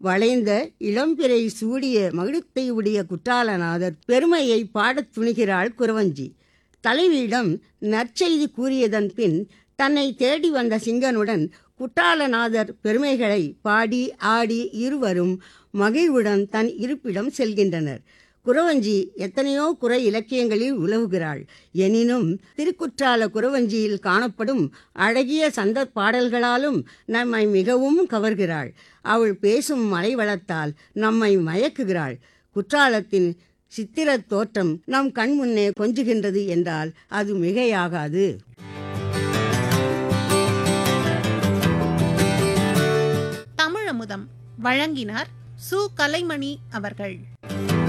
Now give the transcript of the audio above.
வளைந்த இளம்பிறை சூடிய மகிழ்த்தை உடைய குற்றாலநாதர் பெருமையை பாடத் துணிகிறாள் குறவஞ்சி தலைவியிடம் நற்செய்தி கூறியதன் பின் தன்னை தேடி வந்த சிங்கனுடன் குற்றாலநாதர் பெருமைகளை பாடி ஆடி இருவரும் மகிழ்வுடன் தன் இருப்பிடம் செல்கின்றனர் குறவஞ்சி எத்தனையோ குறை இலக்கியங்களில் உலவுகிறாள் எனினும் திருக்குற்றால குறவஞ்சியில் காணப்படும் அழகிய சந்த பாடல்களாலும் நம்மை மிகவும் கவர்கிறாள் அவள் பேசும் மலை வளத்தால் நம்மை மயக்குகிறாள் குற்றாலத்தின் சித்திரத் தோற்றம் நம் கண் முன்னே கொஞ்சுகின்றது என்றால் அது மிகையாகாது தமிழமுதம் வழங்கினார் சு கலைமணி அவர்கள்